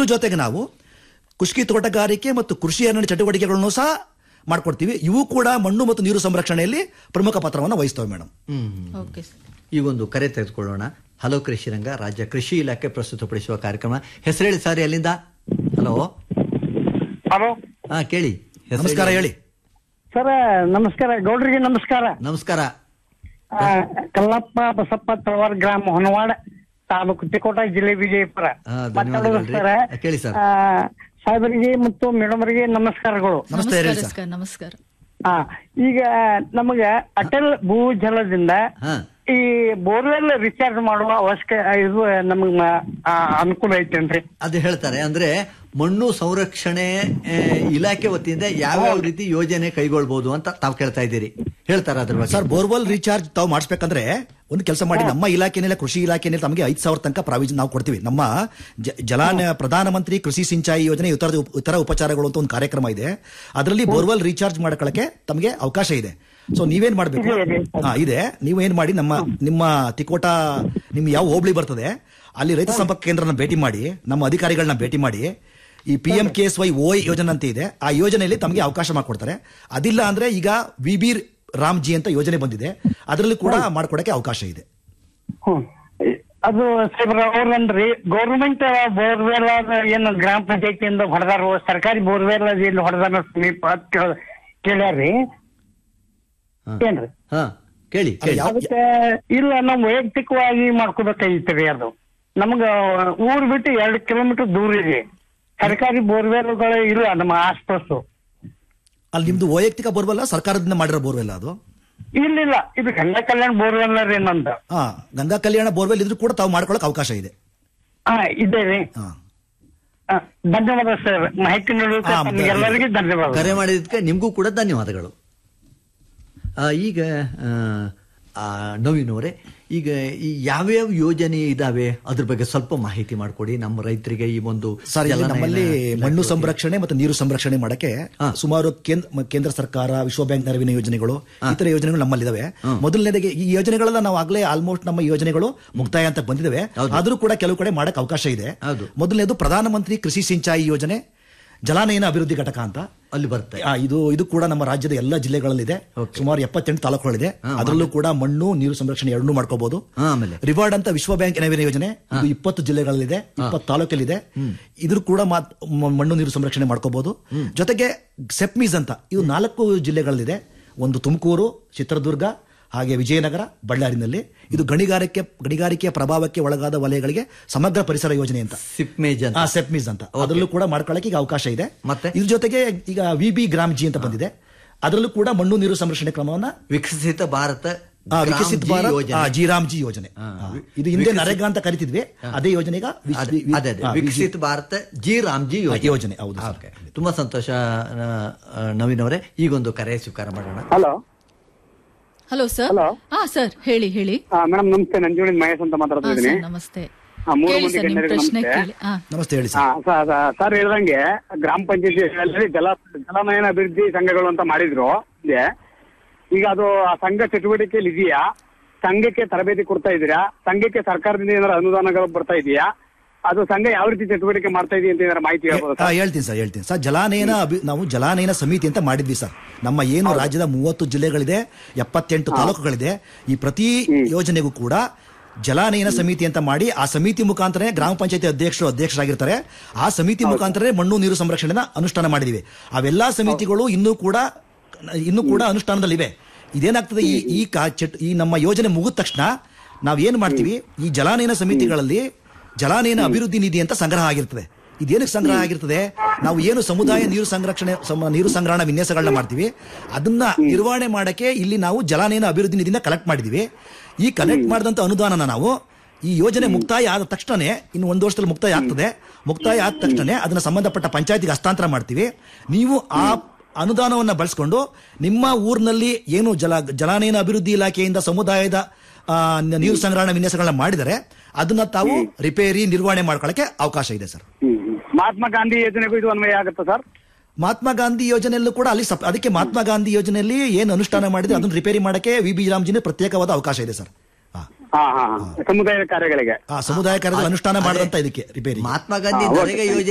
ಇದ್ರ ಜೊತೆಗೆ ನಾವು ಕುಷ್ಕಿ ತೋಟಗಾರಿಕೆ ಮತ್ತು ಕೃಷಿ ಅರಣ್ಯ ಚಟುವಟಿಕೆಗಳನ್ನು ಸಹ ಮಾಡ್ಕೊಡ್ತೀವಿ ಇವು ಕೂಡ ಮಣ್ಣು ಮತ್ತು ನೀರು ಸಂರಕ್ಷಣೆಯಲ್ಲಿ ಪ್ರಮುಖ ಪಾತ್ರವನ್ನು ವಹಿಸ್ತವೆ ಮೇಡಮ್ ಓಕೆ ಸರ್ ಈಗೊಂದು ಕರೆ ತೆಗೆದುಕೊಳ್ಳೋಣ ಹಲೋ ಕೃಷಿ ರಂಗ ರಾಜ್ಯ ಕೃಷಿ ಇಲಾಖೆ ಪ್ರಸ್ತುತಪಡಿಸುವ ಕಾರ್ಯಕ್ರಮ ಹೆಸರೇಳಿ ಸರ್ ಎಲ್ಲಿಂದ ಹಲೋ ಹಲೋ ಹಾ ಕೇಳಿ ಹೆಸರು ನಮಸ್ಕಾರ ಹೇಳಿ ಸರ್ ನಮಸ್ಕಾರ ಗೌಡ್ರಿಗೆ ನಮಸ್ಕಾರ ನಮಸ್ಕಾರ ಆ, ಕಲ್ಲಪ್ಪ ಬಸಪ್ಪ ತಳವಾರ ಗ್ರಾಮ ಹೊನವಾಡ ತಾಲೂಕು ತಿಕೋಟ ಜಿಲ್ಲೆ ವಿಜಯಪುರ ಆ, ಮಾತಾಡೋದು ಧನ್ಯವಾದಗಳು ಸರ್ ರೀ. ಕೇಳಿ ಸರ್. ಆ, ಸಾಹೇಬರಿಗೆ ಮತ್ತು ಮೇಡಮ್ರಿಗೆ ನಮಸ್ಕಾರಗಳು ನಮಸ್ತೆ ಹೇಳಿ ನಮಸ್ಕಾರ ಸರ್ ಸರ್ ನಮಸ್ಕಾರ ಆ ಈಗ ನಮಗ ಅಟಲ್ ಭೂಜಲದಿಂದ ಹಾ ಈ ಬೋರ್ವೆಲ್ ರಿಚಾರ್ಜ್ ಮಾಡುವ ಅವಶ್ಯಕ ಇದು ನಮಗ್ ಮ- ಆ, ಅನುಕೂಲ ಐತೇನ್ರಿ ಅದು ಹೇಳ್ತಾರೆ ಅಂದ್ರೆ ಮಣ್ಣು ಸಂರಕ್ಷಣೆ ಆ, ಇಲಾಖೆ ವತಿಯಿಂದ ಯಾವ್ಯಾವ ರೀತಿ ಯೋಜನೆ ಕೈಗೊಳ್ಬಹುದು ಅಂತ ತಾವು ಕೇಳ್ತಾ ಇದ್ದೀರಿ ಹೇಳ್ತಾರ ಅದ್ರ ಬಗ್ಗೆ ಸರ್ ಬೋರ್ವೆಲ್ ರೀಚಾರ್ಜ್ ತಾವು ಮಾಡಿಸ್ಬೇಕಂದ್ರೆ ಒಂದು ಕೆಲಸ ಮಾಡಿ ನಮ್ಮ ಇಲಾಖೆನೆಲ್ಲ ಕೃಷಿ ಇಲಾಖೆನಲ್ಲಿ ತಮಗೆ ಐದು ಸಾವಿರ ತನಕ ಪ್ರಾವಿಜನ್ ನಾವು ಕೊಡ್ತೀವಿ ನಮ್ಮ ಜ- ಜಲಾನ ಪ್ರಧಾನಮಂತ್ರಿ ಕೃಷಿ ಸಿಂಚಾಯಿ ಯೋಜನೆ ಇತರ ಇತರ ಉಪಚಾರಗಳು ಅಂತ ಒಂದು ಕಾರ್ಯಕ್ರಮ ಇದೆ ಅದರಲ್ಲಿ ಬೋರ್ವೆಲ್ ರೀಚಾರ್ಜ್ ಮಾಡ್ಕೊಳ್ಳಕ್ಕೆ ತಮಗೆ ಅವಕಾಶ ಇದೆ ಸೊ ನೀವೇನ್ ಮಾಡ್ಬೇಕು ಹಾ ಇದೆ ನೀವು ಏನ್ ಮಾಡಿ ನಮ್ಮ ನಿಮ್ಮ ತಿಕೋಟ ನಿಮ್ ಯಾವ ಹೋಬಳಿ ಬರ್ತದೆ ಅಲ್ಲಿ ರೈತ ಸಂಪರ್ಕ ಕೇಂದ್ರನ ಭೇಟಿ ಮಾಡಿ ನಮ್ಮ ಅಧಿಕಾರಿಗಳನ್ನ ಭೇಟಿ ಮಾಡಿ ಈ P M K S Y ಓ ಯೋಜನೆ ಅಂತ ಇದೆ ಆ ಯೋಜನೆಯಲ್ಲಿ ತಮಗೆ ಅವಕಾಶ ಮಾಡಿಕೊಡ್ತಾರೆ ಅದಿಲ್ಲ ಅಂದ್ರೆ ಈಗ ವಿ ಬಿ ರಾಮ್ಜಿ ಅಂತ ಯೋಜನೆ ಬಂದಿದೆ ಅದರಲ್ಲಿ ಕೂಡ ಮಾಡ್ಕೊಡಕ್ಕೆ ಅವಕಾಶ ಇದೆ ಹ್ಮ್ ಅದು ಸಾಹೇಬ್ರ ಅವ್ರನ್ರಿ ಗೌರ್ಮೆಂಟ್ ಬೋರ್ವೆಲ್ ಏನು ಗ್ರಾಮ ಪಂಚಾಯತಿಯಿಂದ ಹೊಡೆದಾರ ಸರ್ಕಾರಿ ಬೋರ್ವೆಲ್ ಏನು ಹೊಡೆದಾರ ಸಮೀಪ ಅಂತ ಕೇಳ್- ಕೇಳ್ಯಾರ್ರಿ ಹಾ. ಏನ್ರಿ ಹಾ ಕೇಳಿ ಕೇಳಿ ಯಾವ- ಅದಕ್ಕೆ ಇಲ್ಲ ನಾವು ವೈಯಕ್ತಿಕವಾಗಿ ಮಾಡ್ಕೋಬೇಕಾಗಿತ್ರಿ ಅದು ನಮ್ಗ ಊರ್ ಬಿಟ್ಟು ಎರಡು ಕಿಲೋಮೀಟರ್ ದೂರ ಇದೆ ಸರ್ಕಾರಿ ಬೋರ್ವೆಲ್ಗಳು ಇಲ್ಲ ನಮ್ಮ ಆಸ್ಪಾಸು ಅಲ್ಲಿ ನಿಮ್ದು ವೈಯಕ್ತಿಕ ಬೋರ್ವೆಲ್ ಸರ್ಕಾರದಿಂದ ಮಾಡಿರೋ ಬೋರ್ವೆಲ್ ಅದು ಇಲ್ಲ ಇಲ್ಲ ಇದು ಗಂಗಾ ಕಲ್ಯಾಣ ಬೋರ್ವೆಲ್ ರೀ ನಂದು ಹಾ ಗಂಗಾ ಕಲ್ಯಾಣ ಬೋರ್ವೆಲ್ ಇದ್ರೂ ಕೂಡ ತಾವು ಮಾಡ್ಕೊಳಕ್ ಅವಕಾಶ ಇದೆ ಹಾ ಇದೆ ರೀ ಹಾ ಆ, ಧನ್ಯವಾದ ಸರ್ ಮಾಹಿತಿ ನೀಡೋದಕ್ಕೆ ಹಾ, ತಮಗೆಲ್ಲರಿಗೂ ಧನ್ಯವಾದ ಕರೆ ಮಾಡಿದ್ದಕ್ಕೆ ನಿಮಗೂ ಕೂಡ ಧನ್ಯವಾದಗಳು ಆ, ಈಗ ಆ, ಆ, ನವೀನ್ ಅವರೇ ಈಗ ಈ ಯಾವ್ಯಾವ ಯೋಜನೆ ಇದಾವೆ ಅದ್ರ ಬಗ್ಗೆ ಸ್ವಲ್ಪ ಮಾಹಿತಿ ಮಾಡಿಕೊಡಿ ನಮ್ಮ ರೈತರಿಗೆ ಈ ಒಂದು ಸರ್ ಇಲ್ಲಿ ಜಲನಯನ ನಮ್ಮಲ್ಲಿ ಇಲಾಖೆ ಮಣ್ಣು ವತಿಯಿಂದ. ಸಂರಕ್ಷಣೆ ಮತ್ತು ನೀರು ಸಂರಕ್ಷಣೆ ಮಾಡಕ್ಕೆ ಹಾ. ಸುಮಾರು ಕೇಂದ್ರ ಮ- ಕೇಂದ್ರ ಸರ್ಕಾರ ವಿಶ್ವ ಬ್ಯಾಂಕ್ ನೆರವಿನ ಯೋಜನೆಗಳು ಇತರ ಯೋಜನೆಗಳು ನಮ್ಮಲ್ಲಿದಾವೆ ಮೊದಲನೇದಾಗಿ ಈ ಯೋಜನೆಗಳೆಲ್ಲ ನಾವು ಆಗ್ಲೇ ಆಲ್ಮೋಸ್ಟ್ ನಮ್ಮ ಯೋಜನೆಗಳು ಮುಕ್ತಾಯ ಅಂತ ಬಂದಿದ್ದಾವೆ ಹೌದು. ಆದ್ರೂ ಕೂಡ ಕೆಲವು ಕಡೆ ಮಾಡಕ್ ಅವಕಾಶ ಇದೆ ಹೌದು. ಮೊದಲನೇದು ಪ್ರಧಾನಮಂತ್ರಿ ಕೃಷಿ ಸಿಂಚಾಯಿ ಯೋಜನೆ ಜಲಾನಯನ ಅಭಿವೃದ್ಧಿ ಘಟಕ ಅಂತ ಅಲ್ಲಿ ಬರುತ್ತೆ ಆ, ಇದು ಇದು ಕೂಡ ನಮ್ಮ ರಾಜ್ಯದ ಎಲ್ಲ ಜಿಲ್ಲೆಗಳಲ್ಲಿದೆ Okay. ಸುಮಾರು ಎಪ್ಪತ್ತೆಂಟು ತಾಲೂಕುಗಳಿದೆ ಅದರಲ್ಲೂ ಕೂಡ ಮಣ್ಣು ನೀರು ಸಂರಕ್ಷಣೆ ಎರಡನ್ನೂ ಮಾಡ್ಕೋಬಹುದು ಹಾ, ಆಮೇಲೆ ರಿವಾರ್ಡ್ ಅಂತ ವಿಶ್ವ ಬ್ಯಾಂಕ್ ನೆರವಿನ ಯೋಜನೆ ಇದು ಇಪ್ಪತ್ತು ಜಿಲ್ಲೆಗಳಲ್ಲಿದೆ ಇಪ್ಪತ್ತು ತಾಲೂಕಲ್ಲಿದೆ ಇದ್ರ ಕೂಡ ಮಾತ್- ಮ- ಮಣ್ಣು ನೀರು ಸಂರಕ್ಷಣೆ ಮಾಡ್ಕೋಬಹುದು ಜೊತೆಗೆ ಸೆಪ್ಮೀಸ್ ಅಂತ ಇದು ನಾಲ್ಕು ಜಿಲ್ಲೆಗಳಲ್ಲಿದೆ ಒಂದು ತುಮಕೂರು ಚಿತ್ರದುರ್ಗ ಹಾಗೆ ವಿಜಯನಗರ ಬಳ್ಳಾರಿನಲ್ಲಿ ಇದು ಗಣಿಗಾರಿಕೆ ಗಣಿಗಾರಿಕೆಯ ಪ್ರಭಾವಕ್ಕೆ ಒಳಗಾದ ವಲಯಗಳಿಗೆ ಸಮಗ್ರ ಪರಿಸರ ಯೋಜನೆ ಅಂತ ಸಿಪ್ಮೇಜ್ ಅಂತ ಆ ಸೆಪ್ಮೀಸ್ ಅಂತ ಅದರಲ್ಲೂ ಕೂಡ ಮಾಡ್ಕೊಳ್ಳಕ್ಕೆ ಈಗ ಅವಕಾಶ ಇದೆ ಮತ್ತೆ? ಇದ್ರ ಜೊತೆಗೆ ಈಗ ವಿ ಬಿ ಗ್ರಾಮ್ ಜಿ ಅಂತ ಬಂದಿದೆ ಅದರಲ್ಲೂ ಕೂಡ ಮಣ್ಣು ನೀರು ಸಂರಕ್ಷಣೆ ಕ್ರಮವನ್ನ ವಿಕಸಿತ ಭಾರತ ಆ, ಗ್ರಾಮ್ ವಿಕಸಿತ್ ಜಿ ಭಾರತ್ ಯೋಜನೆ. ಆ, ಜಿರಾಮ್ ಜಿ ಯೋಜನೆ ಆ, ಆ, ವಿ- ಇದು ಹಿಂದೆ ವಿಕಸಿತ್- ನರೇಗಾ ಅಂತ ಕರಿತಿದ್ವಿ ಅದೇ ಯೋಜನೆ ಈಗ ವಿ- ಅದೇ ವಿ- ವಿ- ಅದೇ ಅದೇ. ಆ, ವಿ- ವಿಕಸಿತ ಭಾರತ ಜಿ ರಾಮ್ಜಿ ಯೋಜನೆ ಯೋಜನೆ, ಹೌದು ಸರ್. ಓಕೆ. ತುಂಬಾ ಸಂತೋಷ ಆ, ಆ, ನವೀನ್ ಅವರೇ ಈಗೊಂದು ಕರೆ ಸ್ವೀಕಾರ ಮಾಡೋಣ ಹಲೋ ಹಲೋ ಸರ್ Hello. ಹಾ ಸರ್ ಹೇಳಿ ಹೇಳಿ ಮೇಡಮ್ ನಮಸ್ತೆ ನಂಜುಳಿ ಮಹೇಶ್ ಅಂತ ಹಾ ಮಾತಾಡ್ತಿದ್ದೀನಿ ಸರ್ ನಮಸ್ತೆ ಹಾ, ಮೂರು ಕೇಳಿ ಮಂದಿ ಸರ್ ನಿಮ್ ಗಣ್ಯರಿಗೆ ಪ್ರಶ್ನೆ ನಮಸ್ತೆ. ಕೇಳಿ ಹಾ ನಮಸ್ತೆ ಹೇಳಿ ಹಾ, ಸರ್ ಸ- ಸ- ಸರ್ ಹೇಳ್ದಂಗೆ ಗ್ರಾಮ ಪಂಚಾಯತಿ ಜಲ ಜಲನಯನ ಅಭಿವೃದ್ಧಿ ಸಂಘಗಳು ಅಂತ ಮಾಡಿದ್ರು ಇದೆ ಈಗ ಅದು ಆ ಸಂಘ ಚಟುವಟಿಕೆಯಲ್ಲಿ ಇದೆಯಾ ಸಂಘಕ್ಕೆ ತರಬೇತಿ ಕೊಡ್ತಾ ಇದೀರಾ ಸಂಘಕ್ಕೆ ಸರ್ಕಾರದಿಂದ ಏನಾದ್ರು ಅನುದಾನಗಳು ಬರ್ತಾ ಇದೆಯಾ ಅದು ಸಂಘ ಯಾವ ರೀತಿ ಚಟುವಟಿಕೆ ಮಾಡ್ತಾ ಇದೆಯಾ ಅಂತ ಏನಾದ್ರು ಮಾಹಿತಿ ಹೇಳ್ಬೋದು ಆ, ಹೇಳ್ತೀನಿ ಸರ್ ಹೇಳ್ತೀನಿ ಸರ್ ಜಲಾನಯನ ಅಭಿ ನಾವು ಜಲಾನಯನ ಸಮಿತಿ ಅಂತ ಮಾಡಿದ್ವಿ ಸರ್ ನಮ್ಮ ಏನು ರಾಜ್ಯದ ಮೂವತ್ತು ಜಿಲ್ಲೆಗಳಿದೆ ಎಪ್ಪತ್ತೆಂಟು ತಾಲೂಕುಗಳಿದೆ ಈ ಪ್ರತಿ ಯೋಜನೆಗೂ ಕೂಡ ಜಲಾನಯನ ಸಮಿತಿ ಅಂತ ಮಾಡಿ ಆ ಸಮಿತಿ ಮುಖಾಂತರ ಗ್ರಾಮ ಪಂಚಾಯತಿ ಅಧ್ಯಕ್ಷರು ಅಧ್ಯಕ್ಷರಾಗಿರ್ತಾರೆ ಆ ಸಮಿತಿ ಮುಖಾಂತರ ಮಣ್ಣು ನೀರು ಸಂರಕ್ಷಣೆನ ಅನುಷ್ಠಾನ ಮಾಡಿದೀವಿ ಅವೆಲ್ಲಾ ಸಮಿತಿಗಳು ಇನ್ನೂ ಕೂಡ ಇನ್ನೂ ಕೂಡ ಅನುಷ್ಠಾನದಲ್ಲಿವೆ ಇದೇನಾಗ್ತದೆ ಈ ಈ ಕಾ ಚಟ್ ಈ ನಮ್ಮ ಯೋಜನೆ ಮುಗಿದ ತಕ್ಷಣ ನಾವ್ ಏನ್ ಮಾಡ್ತೀವಿ ಈ ಜಲಾನಯನ ಸಮಿತಿಗಳಲ್ಲಿ ಜಲಾನಯನ ಅಭಿವೃದ್ಧಿ ನಿಧಿ ಅಂತ ಸಂಗ್ರಹ ಆಗಿರ್ತದೆ ಇದೇನಕ್ಕೆ ಸಂಗ್ರಹ ಆಗಿರ್ತದೆ ನಾವು ಏನು ಸಮುದಾಯ ನೀರು ಸಂರಕ್ಷಣೆ ಸಮ- ನೀರು ಸಂಗ್ರಹಣ ವಿನ್ಯಾಸಗಳನ್ನ ಮಾಡ್ತೀವಿ ಅದನ್ನ ನಿರ್ವಹಣೆ ಮಾಡಕ್ಕೆ ಇಲ್ಲಿ ನಾವು ಜಲಾನಯನ ಅಭಿವೃದ್ಧಿ ನಿಧಿನ ಕಲೆಕ್ಟ್ ಮಾಡಿದೀವಿ ಈ ಕಲೆಕ್ಟ್ ಮಾಡಿದಂತ ಅನುದಾನನ ನಾವು ಈ ಯೋಜನೆ ಮುಕ್ತಾಯ ಆದ ತಕ್ಷಣನೇ ಇನ್ನು ಒಂದು ವರ್ಷದಲ್ಲಿ ಮುಕ್ತಾಯ ಆಗ್ತದೆ ಮುಕ್ತಾಯ ಆದ ತಕ್ಷಣ ಅದನ್ನ ಸಂಬಂಧಪಟ್ಟ ಪಂಚಾಯತಿಗೆ ಹಸ್ತಾಂತರ ಮಾಡ್ತೀವಿ ನೀವು ಆ ಅನುದಾನವನ್ನ ಬಳಸ್ಕೊಂಡು ನಿಮ್ಮ ಊರಿನಲ್ಲಿ ಏನು ಜಲ ಜಲಾನಯನ ಅಭಿವೃದ್ಧಿ ಇಲಾಖೆಯಿಂದ ಸಮುದಾಯದ ಆ, ನೀರು ಸಂಗ್ರಹಣಾ ವಿನ್ಯಾಸಗಳನ್ನ ಮಾಡಿದರೆ ಅದನ್ನ ತಾವು ರಿಪೇರಿ ನಿರ್ವಹಣೆ ಮಾಡ್ಕೊಳ್ಳಕ್ಕೆ ಅವಕಾಶ ಇದೆ ಸರ್ ಮಹಾತ್ಮ ಗಾಂಧಿ ಯೋಜನೆಗೂ ಇದು ಅನ್ವಯ ಆಗುತ್ತಾ ಸರ್ ಮಹಾತ್ಮ ಗಾಂಧಿ ಯೋಜನೆಯಲ್ಲೂ ಕೂಡ ಅಲ್ಲಿ ಸಪ್- ಅದಕ್ಕೆ ಮಹಾತ್ಮ ಗಾಂಧಿ ಯೋಜನೆಯಲ್ಲಿ ಏನು ಅನುಷ್ಠಾನ ಮಾಡಿದ್ರೆ ಅದನ್ನ ರಿಪೇರಿ ಮಾಡಕ್ಕೆ ವಿ ಬಿ ರಾಮ್ಜಿನ ಪ್ರತ್ಯೇಕವಾದ ಅವಕಾಶ ಇದೆ ಸರ್ ಆ, ಹಾ ಹಾ ಹಾ ಸಮುದಾಯ ಕಾರ್ಯಗಳಿಗೆ ಆ ಸಮುದಾಯ ಕಾರ್ಯದಲ್ಲಿ ಅನುಷ್ಠಾನ ಮಾಡಿದಂತ ಇದಕ್ಕೆ ರಿಪೇರಿ ಮಹಾತ್ಮ ಗಾಂಧಿ ನರೇಗಾ ಯೋಜನೆ